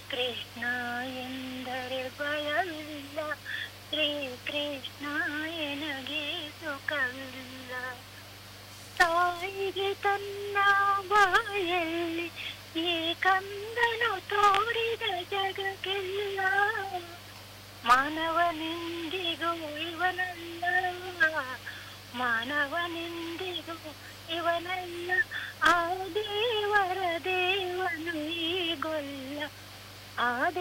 ಕೃಷ್ಣ ಎಂದರೆ ಭಯವಿಲ್ಲ ಶ್ರೀ ಕೃಷ್ಣ ಎನಗೆ ಸುಖವಿಲ್ಲ ತಾಯಿಗೆ ತನ್ನ ಬಾಯಲ್ಲಿ ಈ ಕಂದನು ತೋರಿದ ಜಗಕ್ಕೆಲ್ಲ ಮಾನವನೆಂದಿಗೂ ಇವನಲ್ಲ ಮಾನವನೆಂದಿಗೂ ಇವನಲ್ಲ ಆ ದೇವರ ದೇವನು ಈ ಗೊಲ್ಲ ಆ